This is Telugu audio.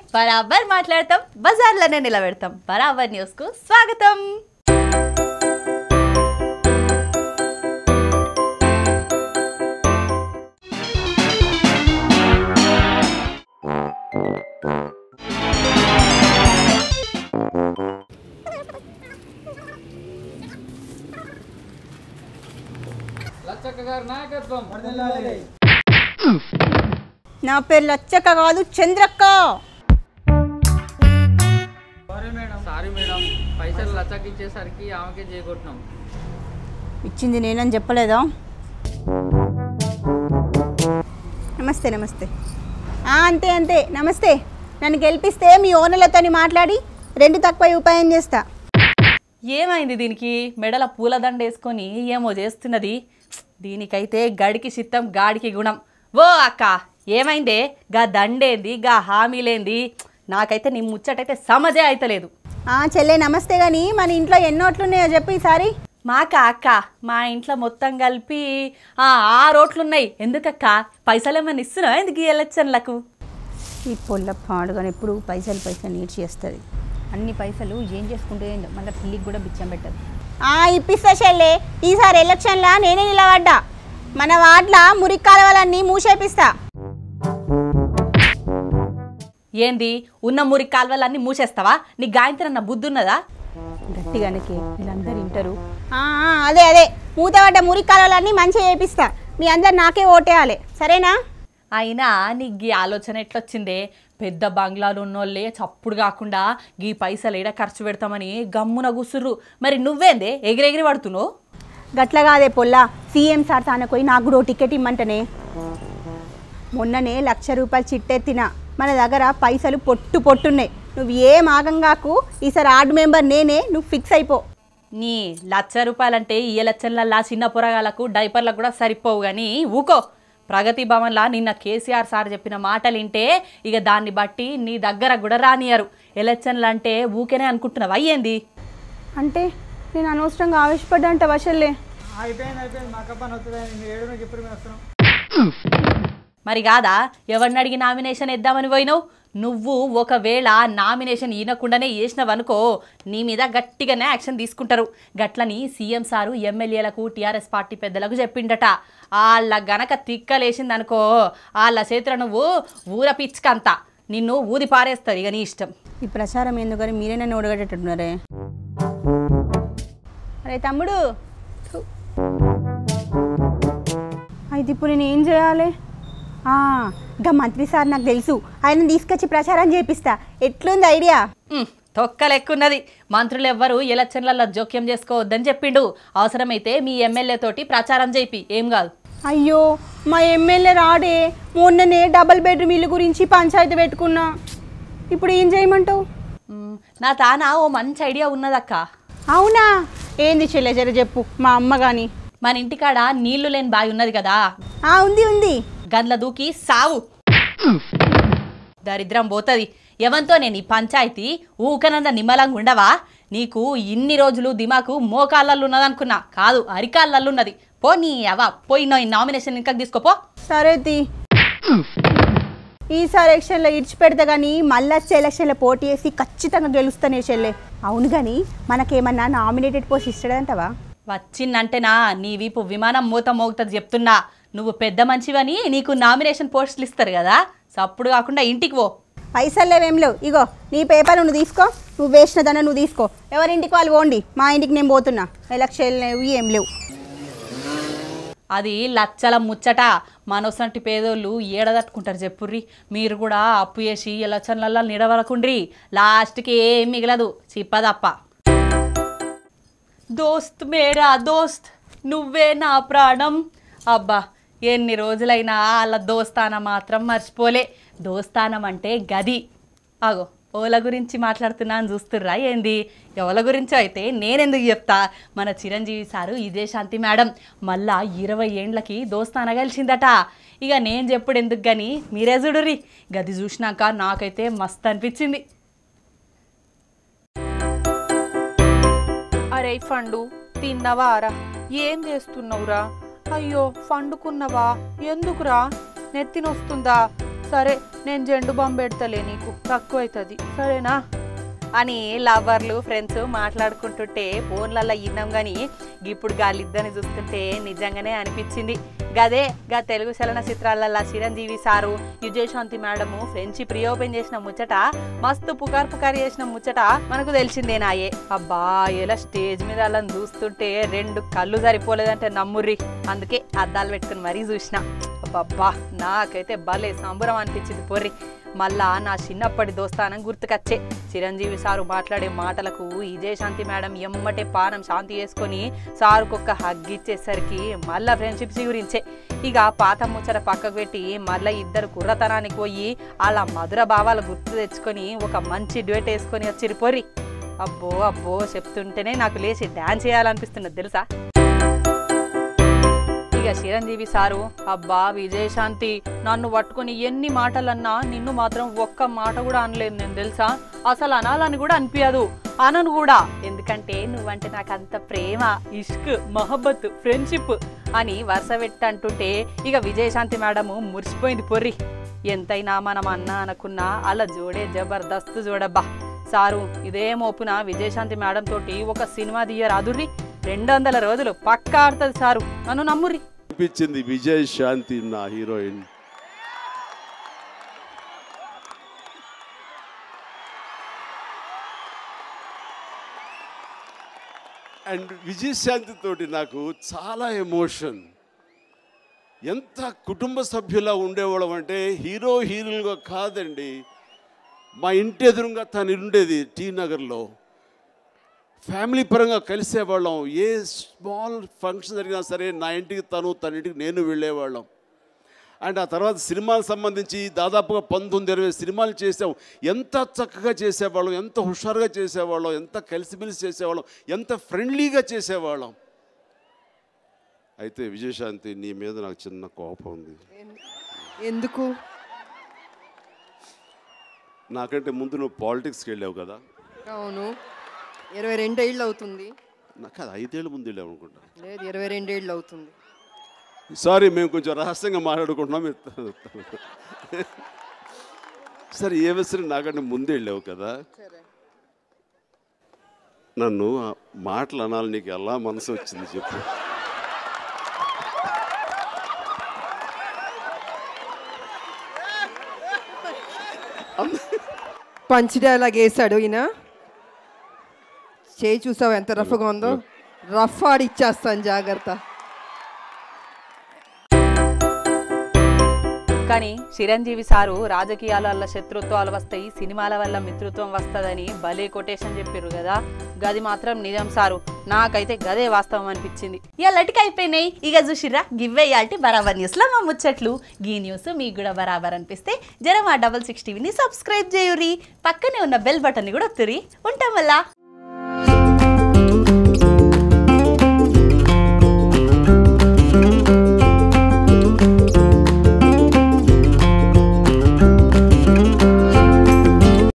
బరాబర్ మాట్లాడతాం బజార్లోనే నిలబెడతాం బరాబర్ న్యూస్కు స్వాగతం లచ్చక్క గారి నాయకత్వం నా పేరు లచ్చక్క కాదు Chandrakka sorry madam sorry madam పైసలు లచ్చకి ఇచ్చేసరికి ఆమెకే చేయగొట్టినాం ఇచ్చింది నేనని చెప్పలేదా నమస్తే నమస్తే ఆ, అంతే అంతే నమస్తే నన్ను గెలిపిస్తే మీ ఓనర్లతో మాట్లాడి రెండు తక్కువ ఉపాయం చేస్తా ఏమైంది దీనికి మెడల పూలదండ వేసుకొని ఏమో చేస్తున్నది దీనికైతే గడికి చిత్తం గాడికి గుణం ఓ అక్క ఏమైందే గా దండేంది గా హామీలేంది నాకైతే నీ ముచ్చటైతే సమజే అయితలేదు ఆ, చెల్లె నమస్తే కానీ మన ఇంట్లో ఎన్ని ఓట్లున్నాయో చెప్పు ఈసారి మాక అక్క మా ఇంట్లో మొత్తం కలిపి ఆ ఆ రోట్లున్నాయి ఎందుకక్క పైసలు ఏమైనా ఇస్తున్నావా ఎందుకు ఈ ఎలక్షన్లకు ఈ పొల్ల పాడుగాని ఎప్పుడు పైసలు పైసలు నీడ్చి చేస్తుంది అన్ని పైసలు ఏం చేసుకుంటే ఏందో మళ్ళీ పిల్లికి కూడా బిచ్చం పెట్టదు ఇప్పిస్తా చెల్లె ఈసారి ఎలక్షన్లా నేనే నిలబడ్డా మన వార్డుల మురికి కాలువలన్నీ మూసేపిస్తా ఏంది ఉన్న మురి కాల్వలన్నీ మూసేస్తావా నీ గాయంత్రన్న బుద్ధి ఉన్నదా గట్టిగానికి వీళ్ళందరూ వింటారు అదే అదే మూతపడ్డ మురికి కాలువలన్నీ మంచిగా చేపిస్తా మీ అందరు నాకే ఓటేయాలి సరేనా అయినా నీకు ఈ ఆలోచన ఎట్లొచ్చిందే పెద్ద బంగ్లాలు ఉన్నోళ్ళే చప్పుడు కాకుండా గీ పైసలు ఏడ ఖర్చు పెడతామని గమ్మున కూసుర్రు మరి నువ్వేందే ఎగిరెగిరి పడుతున్నావు గట్ల కాదే పొల్ల సీఎం సార్ తానకోయి నాకు కూడా ఓ టికెట్ ఇమ్మంటనే మొన్ననే లక్ష రూపాయలు చిట్టెత్తిన మన దగ్గర పైసలు పొట్టు పొట్టున్నాయి నువ్వు ఏం ఆగంగాకు ఈసారి ఆర్డు మెంబర్ నేనే నువ్వు ఫిక్స్ అయిపో నీ లక్ష రూపాయలంటే ఈ ఎలక్షన్లల్లా చిన్న పొరగాలకు డైపర్లకు కూడా సరిపోవు కానీ ఊకో ప్రగతి భవన్లా నిన్న కేసీఆర్ సార్ చెప్పిన మాటలు వింటే ఇక దాన్ని బట్టి నీ దగ్గర కూడా రానియరు ఎలక్షన్లు అంటే ఊకేనే అనుకుంటున్నావు అయ్యేంది అంటే నేను అనవసరంగా ఆవేశపడ్డా అంటే వశల్లే అయిపోయింది అయిపోయింది మాకు పని అవుతుంది నేను ఏడు నాకు ఎప్పుడు మేము వస్తున్నాం మరి కాదా ఎవరిని అడిగి నామినేషన్ ఇద్దామని పోయినావు నువ్వు ఒకవేళ నామినేషన్ ఈనకుండానే వేసినవనుకో నీ మీద గట్టిగానే యాక్షన్ తీసుకుంటారు గట్లని సీఎం సారు ఎమ్మెల్యేలకు టీఆర్ఎస్ పార్టీ పెద్దలకు చెప్పిండట వాళ్ళ గనక తిక్కలేసిందనుకో వాళ్ళ చేతుల నువ్వు ఊర పిచ్చుకంతా నిన్ను ఊది పారేస్తారు ఇక నీ ఇష్టం ఈ ప్రచారం ఎందుకని మీరే నన్ను ఓడగట్టేటట్టున్నారే అరే తమ్ముడు థు. అయితే ఇప్పుడు నేను ఏం చేయాలి ఆ, గా మంత్రి సార్ నాకు తెలుసు ఆయన తీసుకొచ్చి ప్రచారం చేపిస్తా ఎట్లుంది ఐడియా ఉమ్, తొక్కలెక్కున్నది మంత్రులు ఎవ్వరు ఎలక్షన్లలో జోక్యం చేసుకోవద్దని చెప్పిండు అవసరమైతే మీ ఎమ్మెల్యే తోటి ప్రచారం చేపి ఏం కాదు అయ్యో మా ఎమ్మెల్యే రాడే మొన్ననే డబల్ బెడ్రూమ్ ఇల్లు గురించి పంచాయతీ పెట్టుకున్నా ఇప్పుడు ఏం చేయమంటావు మ్, నా తాన ఓ మంచి ఐడియా ఉన్నదక్క అవునా ఏంది చెల్లె జర చెప్పు మా అమ్మ కానీ మన ఇంటికాడ నీళ్లు లేని బావి ఉన్నది కదా ఆ ఉంది ఉంది గండ్ల దూకి సావు దరిద్రం పోతుంది ఎవంతో నేను ఈ పంచాయతీ ఊకనంద నిమ్మలంగా ఉండవా నీకు ఇన్ని రోజులు దిమాకు మోకాళ్ళల్లో ఉన్నదనుకున్నా కాదు అరికాళ్ళల్లో ఉన్నది పో నీ అవ పోయి ఈ నామినేషన్ ఇంకా తీసుకోపో సరే తీ ఈసారి ఎలక్షన్లో ఇడిచిపెడతా కానీ మళ్ళీ వచ్చే ఎలక్షన్లో పోటీ చేసి ఖచ్చితంగా గెలుస్తానే చెల్లె అవును కానీ మనకేమన్నా నామినేటెడ్ పోస్ట్ ఇస్తాడంటవా వచ్చిందంటేనా నీ వీపు విమానం మూత మోగుతుంది చెప్తున్నా నువ్వు పెద్ద మంచివని నీకు నామినేషన్ పోస్టులు ఇస్తారు కదా సప్పుడు కాకుండా ఇంటికి పో పైసలు లేవేం లేవు ఇగో నీ పేపర్ నువ్వు తీసుకో నువ్వు వేసిన దాన్ని నువ్వు తీసుకో ఎవరింటికి వాళ్ళు పోండి మా ఇంటికి నేను పోతున్నా ఎలక్షన్ లేవు ఏం లేవు అది లచ్చల ముచ్చట మనసంటి పేదోళ్ళు ఏడదట్టుకుంటారు చెప్పుర్రి మీరు కూడా అప్పు చేసి ఎలక్షన్లలో నిడవలకుండ్రి లాస్ట్కి ఏం మిగలదు చిప్పదప్ప దోస్త్ మేరా దోస్త్ నువ్వే నా ప్రాణం అబ్బా ఎన్ని రోజులైనా వాళ్ళ దోస్తాన మాత్రం మర్చిపోలే దోస్తానం అంటే గది అగో ఓల గురించి మాట్లాడుతున్నాను చూస్తుర్రా ఏంది ఎవల గురించో అయితే నేనెందుకు చెప్తా మన చిరంజీవి సారు ఇదే శాంతి మేడం మళ్ళా ఇరవై ఏండ్లకి దోస్తాన కలిసిందట ఇక నేను చెప్పుడు ఎందుకు కానీ మీరే చూడుర్రి గది చూసినాక నాకైతే మస్తు అనిపించింది అరే ఫండు తిన్నవారా ఏం చేస్తున్నావురా అయ్యో ఫండుకున్నవా ఎందుకురా నెత్తినొస్తుందా సరే నేను జెండు బాంబు పెడతలే నీకు తక్కువ అవుతుంది సరేనా అని లవర్లు ఫ్రెండ్స్ మాట్లాడుకుంటుంటే ఫోన్లలో విన్నాం కానీ ఇప్పుడు గాలిద్దరిని చూస్తుంటే నిజంగానే అనిపించింది గదే గా తెలుగు చలన చిత్రాలలో Chiranjeevi sir Vijayashanti madam friendship reopen చేసిన ముచ్చట మస్తు పుకార్ పుకార్ చేసిన ముచ్చట మనకు తెలిసిందేనాయే అబ్బా ఎలా స్టేజ్ మీద అలా చూస్తుంటే రెండు కళ్ళు సరిపోలేదంటే నమ్ముర్రి అందుకే అద్దాలు పెట్టుకుని మరీ చూసిన అబ్బబ్బా నాకైతే భలే సంబరం అనిపించింది పొర్రి మళ్ళా నా చిన్నప్పటి దోస్తానం గుర్తుకొచ్చే చిరంజీవి సారు మాట్లాడే మాటలకు విజయశాంతి మేడం ఎమ్మటే పానం శాంతి చేసుకొని సారుకొక్క హగ్ ఇచ్చేసరికి మళ్ళా ఫ్రెండ్షిప్స్ గురించే ఇక పాత ముచ్చట పక్కకు పెట్టి మళ్ళీ ఇద్దరు కుర్రతనానికి పోయి అలా మధుర భావాలు గుర్తు తెచ్చుకొని ఒక మంచి డ్యూట్ వేసుకొని వచ్చిరి పొర్రి అబ్బో అబ్బో చెప్తుంటేనే నాకు లేచి డాన్స్ చేయాలనిపిస్తున్నది తెలుసా ఇక చిరంజీవి సారు అబ్బా విజయశాంతి నన్ను పట్టుకొని ఎన్ని మాటలన్నా నిన్ను మాత్రం ఒక్క మాట కూడా అనలేదు నేను తెలుసా అసలు అనాలని కూడా అనిపించదు అనను కూడా ఎందుకంటే నువ్వంటే నాకు అంత ప్రేమ ఇష్క్ మొహబ్బత్ ఫ్రెండ్షిప్ అని వరుస పెట్టి అంటుంటే ఇక విజయశాంతి మేడము మురిసిపోయింది పొర్రి ఎంతైనా మనం అన్నా అనుకున్నా అలా జోడే జబర్దస్త్ చూడబ్బా సారు ఇదే మోపున విజయశాంతి మేడం తోటి ఒక సినిమా తీయరాదుర్రి రెండు వందల రోజులు పక్కా ఆడుతుంది సారు నన్ను నమ్ముర్రి అనిపించింది విజయ్ శాంతి నా హీరోయిన్ అండ్ విజయశాంతి తోటి నాకు చాలా ఎమోషన్ ఎంత కుటుంబ సభ్యులా ఉండేవాళ్ళం అంటే హీరో హీరోలుగా కాదండి మా ఇంటి ఎదురుగా తను ఉండేది టీ నగర్లో ఫ్యామిలీ పరంగా కలిసేవాళ్ళం ఏ స్మాల్ ఫంక్షన్ జరిగినా సరే నా ఇంటికి తను తన ఇంటికి నేను వెళ్ళేవాళ్ళం అండ్ ఆ తర్వాత సినిమాలకు సంబంధించి దాదాపుగా పంతొమ్మిది ఇరవై సినిమాలు చేసాం ఎంత చక్కగా చేసేవాళ్ళం ఎంత హుషారుగా చేసేవాళ్ళం ఎంత కలిసిమెలిసి చేసేవాళ్ళం ఎంత ఫ్రెండ్లీగా చేసేవాళ్ళం అయితే విజయశాంతి నీ మీద నాకు చిన్న కోపం ఉంది ఎందుకు నాకంటే ముందు నువ్వు పాలిటిక్స్కి వెళ్ళావు కదా అవును ఇరవై రెండేళ్ళు అవుతుంది నాకు అది ఐదేళ్ళ ముందు వెళ్ళావు అనుకుంటా లేదు ఇరవై రెండేళ్ళు అవుతుంది సారీ మేము కొంచెం రహస్యంగా మాట్లాడుకుంటున్నాం మీరు- సరే ఏ విషయం నాకంటే ముందే వెళ్ళావు కదా నన్ను ఆ మాటలు అనాలి నీకు ఎలా మనసు వచ్చింది చెప్పు పంచ్ డైలాగ్ వేసాడు ఈయన చేయి చూసావు ఎంత రఫ్గా ఉందో రఫ్ ఆడి ఇచ్చేస్తాను జాగ్రత్త కానీ చిరంజీవి సారు రాజకీయాల వల్ల శత్రుత్వాలు వస్తాయి సినిమాల వల్ల మిత్రుత్వం వస్తుందని భలే కొటేషన్ చెప్పారు కదా గది మాత్రం నిజం సారు నాకైతే గదే వాస్తవం అనిపించింది ఇలాంటికి అయిపోయినాయి ఇక చూసిర్రా గివ్ అయ్యాల్టి బరాబర్ న్యూస్లో మా ముచ్చట్లు గీ న్యూస్ మీకు కూడా బరాబర్ అనిపిస్తే జర మా డబల్ సిక్స్ టీవీని సబ్స్క్రైబ్ చేయురి పక్కనే ఉన్న బెల్ బటన్ని కూడా ఒత్తురి ఉంటాం వల్ల